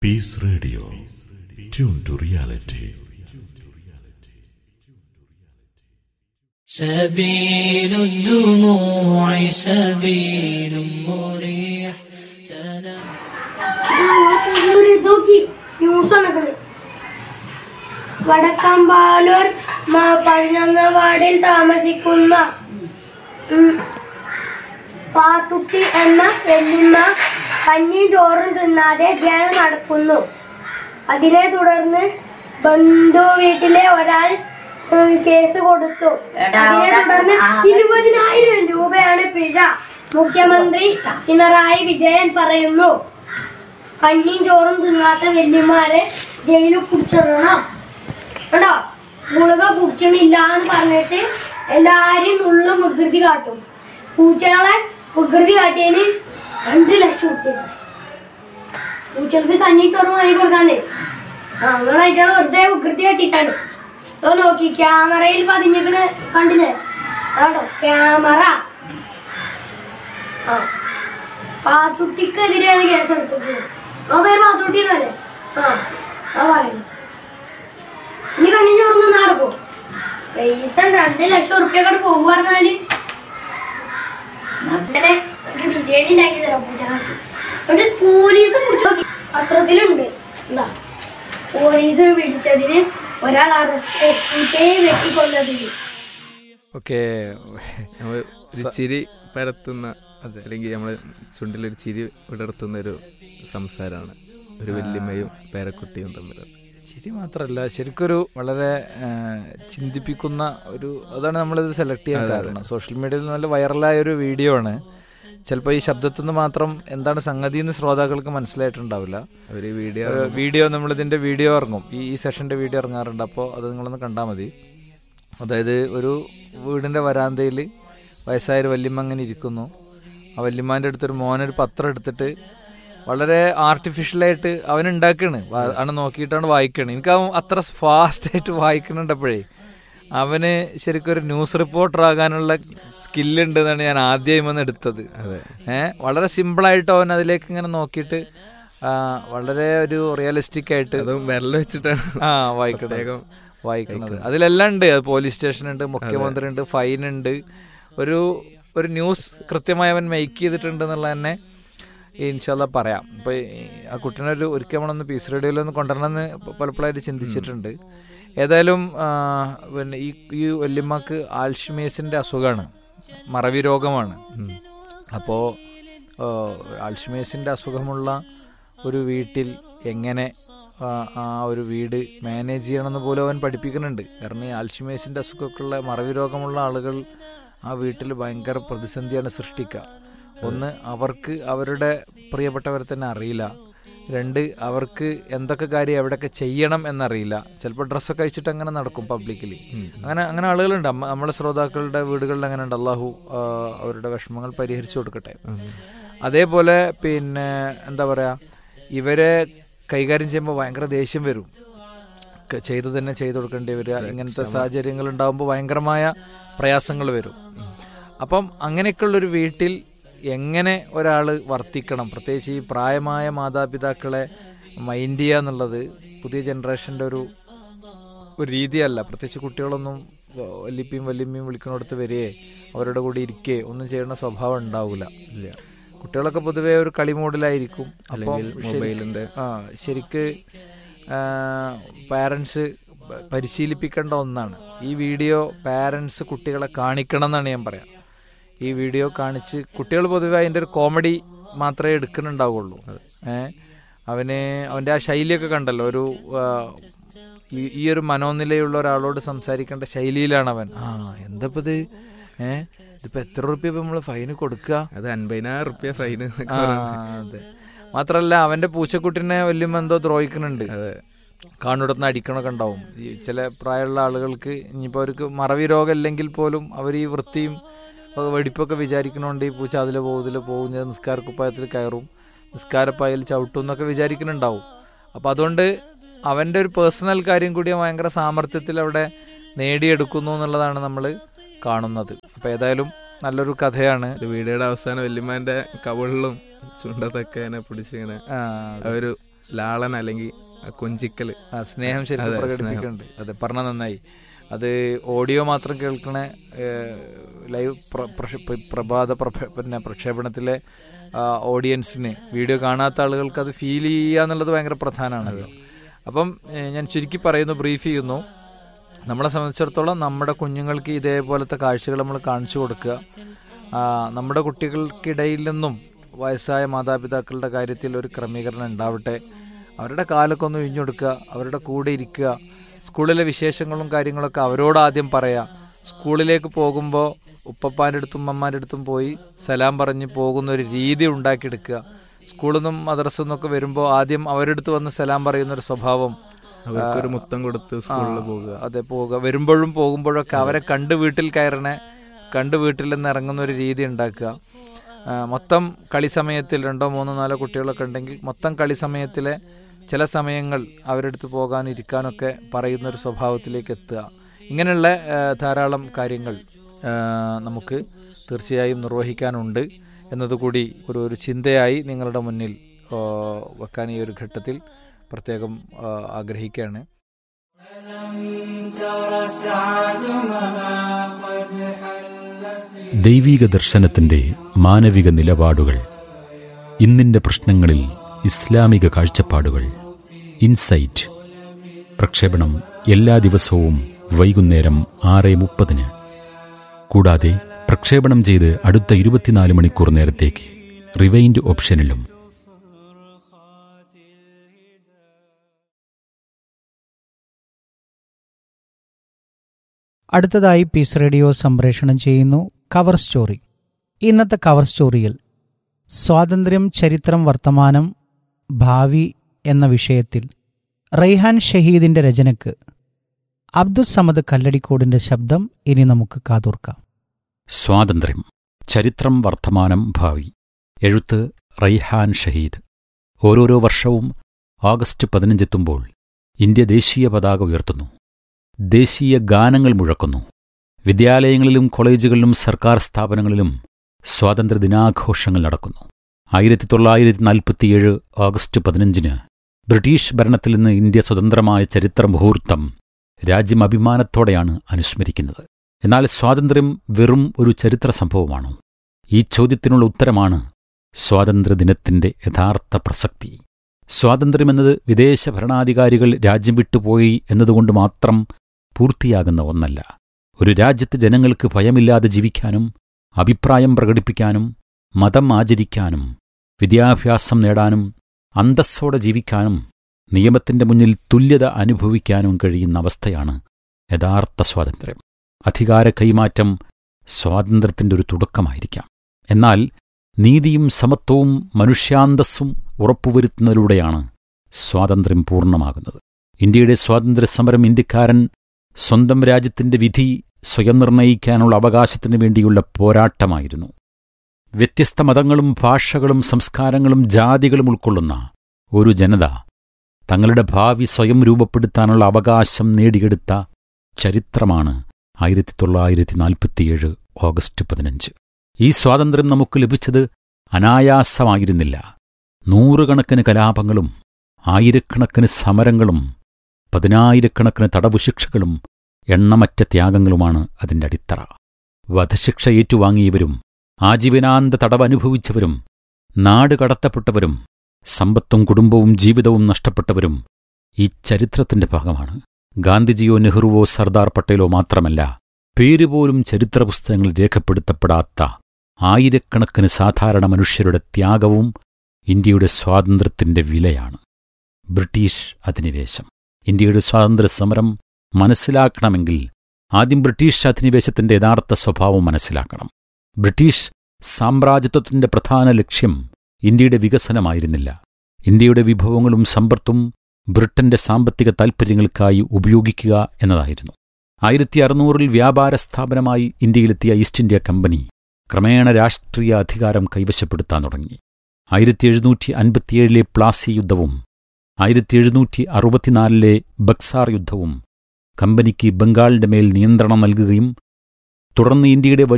Peace Radio. Tune to reality. سبيل الدموع سبيل مريح ഒരു ഇതൊക്കെ news നടക്കുന്നത് വടക്കമ്പാലൂർ മ- പതിനൊന്നാം വാർഡിൽ താമസിക്കുന്ന ഉം, പാത്തുട്ടി എന്ന വെല്ലുമ്മ കഞ്ഞി ചോറും തിന്നാതെ ധ്യാനം നടക്കുന്നു അതിനെ തുടർന്ന് ബന്ധു വീട്ടിലെ ഒരാൾ ഉം, കേസ് കൊടുത്തു അതിനെ തുടർന്ന് ഇരുപതിനായിരം രൂപയാണ് പിഴ മുഖ്യമന്ത്രി പിണറായി വിജയൻ പറയുന്നു കഞ്ഞിയും ചോറും തിന്നാത്ത വല്യമാരെ ജയിലിൽ കുടിച്ചിടണം കേട്ടോ ഗുളിക കുടിച്ചണില്ല എന്ന് പറഞ്ഞിട്ട് എല്ലാരും ഉള്ള വികൃതി കാട്ടും പൂച്ചകളെ വികൃതി കാട്ടിയതിന് രണ്ട് ലക്ഷം കിട്ടിയത് പൂച്ചകൾക്ക് കഞ്ഞി ചോറും വാങ്ങി കൊടുക്കാനേ ആ നിങ്ങളായിട്ട് വെറുതെ വികൃതി കാട്ടിട്ടാണ് ഇതോ നോക്കി ക്യാമറയിൽ പതിഞ്ഞിക്കണ് കണ്ടില്ലേ കേട്ടോ ക്യാമറ ആ പാത്തുട്ടിക്കെതിരെയാണ് കേസ് എടുത്തത് ആ പേര് പാത്തുട്ടി എന്നല്ലേ ആ ആ പറയുന്നു ഇനി കണ്ണി ചോർന്ന് നടക്കും പൈസ രണ്ട് ലക്ഷം ഉറുപ്പ്യ കൂടെ പോകും പറഞ്ഞാല് അങ്ങനെ ഒരു ബിരിയാണി ഉണ്ടാക്കി തരാം പൂജാക്ക് ഒരു പോലീസ് പിടിച്ചു നോക്കി പത്രത്തിലുണ്ട് എന്താ പോലീസ് വിളിച്ചതിന് ഒരാൾ അറസ്റ്റ് വെട്ടിക്കൊണ്ടതിന് ഓക്കെ നമ്മൾ ഒരു ചിരി പരത്തുന്ന അല്ലെങ്കിൽ നമ്മൾ ചുണ്ടിലൊരു ചിരി വിടർത്തുന്ന ഒരു സംസാരമാണ് ഒരു വല്യമ്മയും പേരക്കുട്ടിയും തമ്മിൽ ശരി മാത്രമല്ല ശരിക്കൊരു വളരെ ആ, ചിന്തിപ്പിക്കുന്ന ഒരു അതാണ് നമ്മളിത് സെലക്ട് ചെയ്യാൻ കാരണം സോഷ്യൽ മീഡിയയിൽ നല്ല വൈറലായ ഒരു വീഡിയോ ആണ് ചിലപ്പോൾ ഈ ശബ്ദത്തിൽ നിന്ന് മാത്രം എന്താണ് സംഗതി എന്ന് ശ്രോതാക്കൾക്ക് മനസ്സിലായിട്ടുണ്ടാവില്ല ഒരു വീഡിയോ ഒരു വീഡിയോ നമ്മൾ ഇതിന്റെ വീഡിയോ ഇറങ്ങും ഈ ഈ സെഷന്റെ വീഡിയോ ഇറങ്ങാറുണ്ട് അപ്പോൾ അത് നിങ്ങളൊന്ന് കണ്ടാൽ മതി അതായത് ഒരു വീടിന്റെ വരാന്തയിൽ വയസ്സായൊരു വല്യമ്മ അങ്ങനെ ഇരിക്കുന്നു ആ വല്യമ്മാന്റെ അടുത്തൊരു മോനൊരു പത്രം എടുത്തിട്ട് വളരെ ആർട്ടിഫിഷ്യലായിട്ട് അവൻ ഉണ്ടാക്കാണ് ആണ് നോക്കിയിട്ടാണ് വായിക്കണത് എനിക്ക് അവൻ അത്ര ഫാസ്റ്റ് ആയിട്ട് വായിക്കണുണ്ടപ്പോഴേ അവന് ശരിക്കും ഒരു ന്യൂസ് റിപ്പോർട്ടർ ആകാനുള്ള സ്കില്ലുണ്ട് എന്നാണ് ഞാൻ ആദ്യം വന്ന് എടുത്തത് ഏഹ് വളരെ സിമ്പിളായിട്ട് അവൻ അതിലേക്ക് ഇങ്ങനെ നോക്കിയിട്ട് ആ, വളരെ ഒരു റിയലിസ്റ്റിക് ആയിട്ട് അതും വിരൽ വെച്ചിട്ടാണ് ആ വായിക്കണത് പ്രത്യേകം വായിക്കുന്നത് അതിലെല്ലാം ഉണ്ട് അത് പോലീസ് സ്റ്റേഷൻ ഉണ്ട് മുഖ്യമന്ത്രി ഉണ്ട് ഫൈൻ ഉണ്ട് ഒരു ഒരു ന്യൂസ് കൃത്യമായി അവൻ മേക്ക് ചെയ്തിട്ടുണ്ട് എന്നുള്ള തന്നെ ഇൻഷാല്ല പറയാം ഇപ്പൊ ഈ ആ കുട്ടീനെ ഒരു ഒരിക്കൽ നമ്മളൊന്ന് പീസ് റേഡിയോയിൽ ഒന്ന് കൊണ്ടുവരണമെന്ന് പലപ്പോഴായിട്ട് ചിന്തിച്ചിട്ടുണ്ട് ഏതായാലും ആ, പിന്നെ ഈ ഈ വല്യമ്മക്ക് ആൽഷിമേസിന്റെ അസുഖമാണ് മറവി രോഗമാണ് അപ്പോൾ ആൽഷിമേസിന്റെ അസുഖമുള്ള ഒരു വീട്ടിൽ എങ്ങനെ ആ, ആ ഒരു വീട് മാനേജ് ചെയ്യണമെന്ന് പോലും അവൻ പഠിപ്പിക്കുന്നുണ്ട് കാരണം ഈ ആൽഷിമേസിന്റെ അസുഖമൊക്കെ ഉള്ള മറവി രോഗമുള്ള ആളുകൾ ആ വീട്ടിൽ ഭയങ്കര പ്രതിസന്ധിയാണ് സൃഷ്ടിക്കുക ഒന്ന് അവർക്ക് അവരുടെ പ്രിയപ്പെട്ടവരെ തന്നെ അറിയില്ല രണ്ട് അവർക്ക് എന്തൊക്കെ കാര്യം എവിടെയൊക്കെ ചെയ്യണം എന്നറിയില്ല ചിലപ്പോൾ ഡ്രസ്സൊക്കെ അഴിച്ചിട്ട് അങ്ങനെ നടക്കും പബ്ലിക്കലി അങ്ങനെ അങ്ങനെ ആളുകളുണ്ട് അമ്മ- നമ്മളെ ശ്രോതാക്കളുടെ വീടുകളിൽ അങ്ങനെ ഉണ്ട് അള്ളാഹു ആ, അവരുടെ വിഷമങ്ങൾ പരിഹരിച്ചു കൊടുക്കട്ടെ അതേപോലെ പിന്നെ എന്താ പറയാ ഇവരെ കൈകാര്യം ചെയ്യുമ്പോൾ ഭയങ്കര ദേഷ്യം വരും ക- ചെയ്തു തന്നെ ചെയ്തു കൊടുക്കേണ്ടി വരിക ഇങ്ങനത്തെ സാഹചര്യങ്ങൾ ഉണ്ടാകുമ്പോൾ ഭയങ്കരമായ പ്രയാസങ്ങൾ വരും അപ്പം അങ്ങനെയൊക്കെയുള്ള ഒരു വീട്ടിൽ എങ്ങനെ ഒരാൾ വർത്തിക്കണം പ്രത്യേകിച്ച് ഈ പ്രായമായ മാതാപിതാക്കളെ മൈൻഡ് ചെയ്യുക എന്നുള്ളത് പുതിയ ജനറേഷൻ്റെ ഒരു ഒരു രീതിയല്ല പ്രത്യേകിച്ച് കുട്ടികളൊന്നും വ- വല്യപ്പയും വല്യമ്മയും വിളിക്കുന്നിടത്ത് വരികയെ അവരുടെ കൂടെ ഇരിക്കുകയെ ഒന്നും ചെയ്യുന്ന സ്വഭാവം ഉണ്ടാവില്ല ഇല്ല കുട്ടികളൊക്കെ പൊതുവേ ഒരു കളി മോഡിലായിരിക്കും അപ്പം അല്ലെങ്കിൽ മൊബൈലിന്റെ ആ ശരിക്ക് പാരൻസ് പരിശീലിപ്പിക്കേണ്ട ഒന്നാണ് ഈ വീഡിയോ പാരൻസ് കുട്ടികളെ കാണിക്കണം എന്നാണ് ഞാൻ പറയാം ഈ വീഡിയോ കാണിച്ച് കുട്ടികൾ പൊതുവെ അതിന്റെ ഒരു കോമഡി മാത്രമേ എടുക്കുന്നുണ്ടാവുള്ളൂ ഏ അവന് അവന്റെ ആ ശൈലിയൊക്കെ കണ്ടല്ലോ ഒരു ആ, ഈ ഈ ഒരു മനോനിലയുള്ള ഒരാളോട് സംസാരിക്കേണ്ട ശൈലിയിലാണ് അവൻ ആ എന്താ ഇത് ഏ ഇതിപ്പോ എത്ര റുപ്യ നമ്മള് ഫൈന് കൊടുക്കുക അത് അൻപതിനായിരം റുപ്യ ഫൈൻ ആ, അതെ മാത്രല്ല അവന്റെ പൂച്ചക്കുട്ടിനെ വലിയ എന്തോ ദ്രോഹിക്കുന്നുണ്ട് കാണുടത്തുനിന്ന് അടിക്കണൊക്കെ ഉണ്ടാവും ഈ ചില പ്രായമുള്ള ആളുകൾക്ക് ഇനിയിപ്പോ അവർക്ക് മറവി രോഗം ഇല്ലെങ്കിൽ പോലും അവർ ഈ വൃത്തിയും ഒക്കെ വെടിപ്പൊക്കെ വിചാരിക്കണോണ്ട് ഈ പൂച്ച അതിലെ പോകും ഇതിലെ പോകും ഞാൻ നിസ്കാരക്കുപ്പായത്തിൽ കയറും നിസ്കാരപ്പായൽ ചവിട്ടും എന്നൊക്കെ വിചാരിക്കുന്നുണ്ടാവും അപ്പൊ അതുകൊണ്ട് അവന്റെ ഒരു പേഴ്സണൽ കാര്യം കൂടി അവൻ ഭയങ്കര സാമർത്ഥ്യത്തിൽ അവിടെ നേടിയെടുക്കുന്നു എന്നുള്ളതാണ് നമ്മൾ കാണുന്നത് അപ്പൊ ഏതായാലും നല്ലൊരു കഥയാണ് ഒരു വീഡിയോയുടെ അവസാനം വല്യമ്മാന്റെ കവളിലും ചുണ്ടത്തൊക്കെ ഇങ്ങനെ പിടിച്ചിങ്ങനെ ആ, ആ ഒരു ലാളന അല്ലെങ്കിൽ ആ കൊഞ്ചിക്കൽ ആ സ്നേഹം ശരിക്കും അതെ, പ്രകടിപ്പിക്കുന്നുണ്ട് അതെ പറഞ്ഞ നന്നായി അത് ഓഡിയോ മാത്രം കേൾക്കണ ഏഹ്, ലൈവ് പ്ര- പ്രക്ഷ- പ്ര- പ്രഭാത പ്രഭ- പിന്നെ പ്രക്ഷേപണത്തിലെ ആ, ഓഡിയൻസിന് വീഡിയോ കാണാത്ത ആളുകൾക്ക് അത് ഫീൽ ചെയ്യുക എന്നുള്ളത് ഭയങ്കര പ്രധാനമാണല്ലോ അപ്പം ഏഹ്, ഞാൻ ചുരുക്കി പറയുന്നു ബ്രീഫ് ചെയ്യുന്നു നമ്മളെ സംബന്ധിച്ചിടത്തോളം നമ്മുടെ കുഞ്ഞുങ്ങൾക്ക് ഇതേപോലത്തെ കാഴ്ചകൾ നമ്മൾ കാണിച്ചു കൊടുക്കുക ആ, നമ്മുടെ കുട്ടികൾക്കിടയിൽ നിന്നും വയസ്സായ മാതാപിതാക്കളുടെ കാര്യത്തിൽ ഒരു ക്രമീകരണം ഉണ്ടാവട്ടെ അവരുടെ കാലൊക്കെ ഒന്ന് ഇഞ്ഞൊടുക്കുക അവരുടെ കൂടെ ഇരിക്കുക സ്കൂളിലെ വിശേഷങ്ങളും കാര്യങ്ങളൊക്കെ അവരോട് ആദ്യം പറയാം സ്കൂളിലേക്ക് പോകുമ്പോൾ ഉപ്പപ്പാൻ്റെ അടുത്തും ഉമ്മമാൻ്റെ അടുത്തും പോയി സലാം പറഞ്ഞ് പോകുന്ന ഒരു രീതി ഉണ്ടാക്കിയെടുക്കുക സ്കൂളിൽ നിന്നും മദ്രസ നിന്നൊക്കെ വരുമ്പോൾ ആദ്യം അവരുടെ അടുത്ത് വന്ന് സലാം പറയുന്ന ഒരു സ്വഭാവം അവർക്കൊരു മുത്തം കൊടുത്ത് സ്കൂളിൽ പോകുക അതെ പോവുക വരുമ്പോഴും പോകുമ്പോഴൊക്കെ അവരെ കണ്ട് വീട്ടിൽ കയറണേ കണ്ട് വീട്ടിൽ നിന്ന് ഇറങ്ങുന്ന ഒരു രീതി ഉണ്ടാക്കുക ആ, മൊത്തം കളി സമയത്തിൽ രണ്ടോ മൂന്നോ നാലോ കുട്ടികളൊക്കെ ഉണ്ടെങ്കിൽ മൊത്തം കളി സമയത്തിലെ ചില സമയങ്ങൾ അവരുടെ അടുത്ത് പോകാനും ഇരിക്കാനൊക്കെ പറയുന്ന ഒരു സ്വഭാവത്തിലേക്ക് എത്തുക ഇങ്ങനെയുള്ള ആ, ധാരാളം കാര്യങ്ങൾ ആ, നമുക്ക് തീർച്ചയായും നിർവഹിക്കാനുണ്ട് എന്നതുകൂടി ഒരു ഒരു ചിന്തയായി നിങ്ങളുടെ മുന്നിൽ ആ, വെക്കാൻ ഈ ഒരു ഘട്ടത്തിൽ പ്രത്യേകം ആ, ആഗ്രഹിക്കുകയാണ് ദൈവീക ദർശനത്തിന്റെ മാനവിക നിലപാടുകൾ ഇന്നിന്റെ പ്രശ്നങ്ങളിൽ ഇസ്ലാമിക കാഴ്ചപ്പാടുകൾ ഇൻസൈറ്റ് പ്രക്ഷേപണം എല്ലാ ദിവസവും വൈകുന്നേരം ആറ് മുപ്പതിന് കൂടാതെ പ്രക്ഷേപണം ചെയ്ത് അടുത്ത ഇരുപത്തിനാല് മണിക്കൂർ നേരത്തേക്ക് റിവൈൻഡ് ഓപ്ഷനിലും അടുത്തതായി പീസ് റേഡിയോ സംപ്രേഷണം ചെയ്യുന്നു കവർ സ്റ്റോറി ഇന്നത്തെ കവർ സ്റ്റോറിയിൽ സ്വാതന്ത്ര്യം ചരിത്രം വർത്തമാനം ഭാവി എന്ന വിഷയത്തിൽ റൈഹാൻ ഷഹീദിന്റെ രചനയ്ക്ക് അബ്ദുസമദ് കല്ലടിക്കോടിന്റെ ശബ്ദം ഇനി നമുക്ക് കാതോർക്കാം സ്വാതന്ത്ര്യം ചരിത്രം വർത്തമാനം ഭാവി എഴുത്ത് റൈഹാൻ ഷഹീദ് ഓരോരോ വർഷവും ഓഗസ്റ്റ് പതിനഞ്ചെത്തുമ്പോൾ ഇന്ത്യ ദേശീയ പതാക ഉയർത്തുന്നു ദേശീയ ഗാനങ്ങൾ മുഴക്കുന്നു വിദ്യാലയങ്ങളിലും കോളേജുകളിലും സർക്കാർ സ്ഥാപനങ്ങളിലും സ്വാതന്ത്ര്യദിനാഘോഷങ്ങൾ നടക്കുന്നു ആയിരത്തി തൊള്ളായിരത്തി നാൽപ്പത്തിയേഴ് ഓഗസ്റ്റ് പതിനഞ്ചിന് ബ്രിട്ടീഷ് ഭരണത്തിൽ നിന്ന് ഇന്ത്യ സ്വതന്ത്രമായ ചരിത്ര മുഹൂർത്തം രാജ്യം അഭിമാനത്തോടെയാണ് അനുസ്മരിക്കുന്നത് എന്നാൽ സ്വാതന്ത്ര്യം വെറും ഒരു ചരിത്ര സംഭവമാണോ ഈ ചോദ്യത്തിനുള്ള ഉത്തരമാണ് സ്വാതന്ത്ര്യദിനത്തിന്റെ യഥാർത്ഥ പ്രസക്തി സ്വാതന്ത്ര്യമെന്നത് വിദേശ ഭരണാധികാരികൾ രാജ്യം വിട്ടുപോയി എന്നതുകൊണ്ട് മാത്രം പൂർത്തിയാകുന്ന ഒന്നല്ല ഒരു രാജ്യത്ത് ജനങ്ങൾക്ക് ഭയമില്ലാതെ ജീവിക്കാനും അഭിപ്രായം പ്രകടിപ്പിക്കാനും മതം ആചരിക്കാനും വിദ്യാഭ്യാസം നേടാനും അന്തസ്സോടെ ജീവിക്കാനും നിയമത്തിന്റെ മുന്നിൽ തുല്യത അനുഭവിക്കാനും കഴിയുന്ന അവസ്ഥയാണ് യഥാർത്ഥ സ്വാതന്ത്ര്യം അധികാര കൈമാറ്റം സ്വാതന്ത്ര്യത്തിന്റെ ഒരു തുടക്കമായിരിക്കാം എന്നാൽ നീതിയും സമത്വവും മനുഷ്യാന്തസ്സും ഉറപ്പുവരുത്തുന്നതിലൂടെയാണ് സ്വാതന്ത്ര്യം പൂർണ്ണമാകുന്നത് ഇന്ത്യയുടെ സ്വാതന്ത്ര്യ സമരം ഇന്ത്യക്കാരൻ സ്വന്തം രാജ്യത്തിന്റെ വിധി സ്വയം നിർണയിക്കാനുള്ള അവകാശത്തിനു വേണ്ടിയുള്ള പോരാട്ടമായിരുന്നു വ്യത്യസ്ത മതങ്ങളും ഭാഷകളും സംസ്കാരങ്ങളും ജാതികളും ഉൾക്കൊള്ളുന്ന ഒരു ജനത തങ്ങളുടെ ഭാവി സ്വയം രൂപപ്പെടുത്താനുള്ള അവകാശം നേടിയെടുത്ത ചരിത്രമാണ് ആയിരത്തി തൊള്ളായിരത്തി നാൽപ്പത്തിയേഴ് ഓഗസ്റ്റ് പതിനഞ്ച് ഈ സ്വാതന്ത്ര്യം നമുക്ക് ലഭിച്ചത് അനായാസമായിരുന്നില്ല നൂറുകണക്കിന് കലാപങ്ങളും ആയിരക്കണക്കിന് സമരങ്ങളും പതിനായിരക്കണക്കിന് തടവുശിക്ഷകളും എണ്ണമറ്റ ത്യാഗങ്ങളുമാണ് അതിന്റെ അടിത്തറ വധശിക്ഷ ഏറ്റുവാങ്ങിയവരും ആജീവനാന്ത തടവനുഭവിച്ചവരും നാട് കടത്തപ്പെട്ടവരും സമ്പത്തും കുടുംബവും ജീവിതവും നഷ്ടപ്പെട്ടവരും ഈ ചരിത്രത്തിന്റെ ഭാഗമാണ് ഗാന്ധിജിയോ നെഹ്റുവോ സർദാർ പട്ടേലോ മാത്രമല്ല പേരുപോലും ചരിത്രപുസ്തകങ്ങളിൽ രേഖപ്പെടുത്തപ്പെടാത്ത ആയിരക്കണക്കിന് സാധാരണ മനുഷ്യരുടെ ത്യാഗവും ഇന്ത്യയുടെ സ്വാതന്ത്ര്യത്തിന്റെ വിലയാണ് ബ്രിട്ടീഷ് അധിനിവേശം ഇന്ത്യയുടെ സ്വാതന്ത്ര്യ സമരം മനസ്സിലാക്കണമെങ്കിൽ ആദ്യം ബ്രിട്ടീഷ് അധിനിവേശത്തിന്റെ യഥാർത്ഥ സ്വഭാവം മനസ്സിലാക്കണം ബ്രിട്ടീഷ് സാമ്രാജ്യത്വത്തിന്റെ പ്രധാന ലക്ഷ്യം ഇന്ത്യയുടെ വികസനമായിരുന്നില്ല ഇന്ത്യയുടെ വിഭവങ്ങളും സമ്പത്തും ബ്രിട്ടന്റെ സാമ്പത്തിക താൽപ്പര്യങ്ങൾക്കായി ഉപയോഗിക്കുക എന്നതായിരുന്നു ആയിരത്തി അറുന്നൂറിൽ വ്യാപാര സ്ഥാപനമായി ഇന്ത്യയിലെത്തിയ ഈസ്റ്റ് ഇന്ത്യ കമ്പനി ക്രമേണ രാഷ്ട്രീയ അധികാരം കൈവശപ്പെടുത്താൻ തുടങ്ങി ആയിരത്തി എഴുന്നൂറ്റി അൻപത്തിയേഴിലെ പ്ലാസി യുദ്ധവും ആയിരത്തി എഴുന്നൂറ്റി അറുപത്തിനാലിലെ ബക്സാർ യുദ്ധവും കമ്പനിക്ക് ബംഗാളിന്റെ മേൽ നിയന്ത്രണം നൽകുകയും തുടർന്ന് ഇന്ത്യയുടെ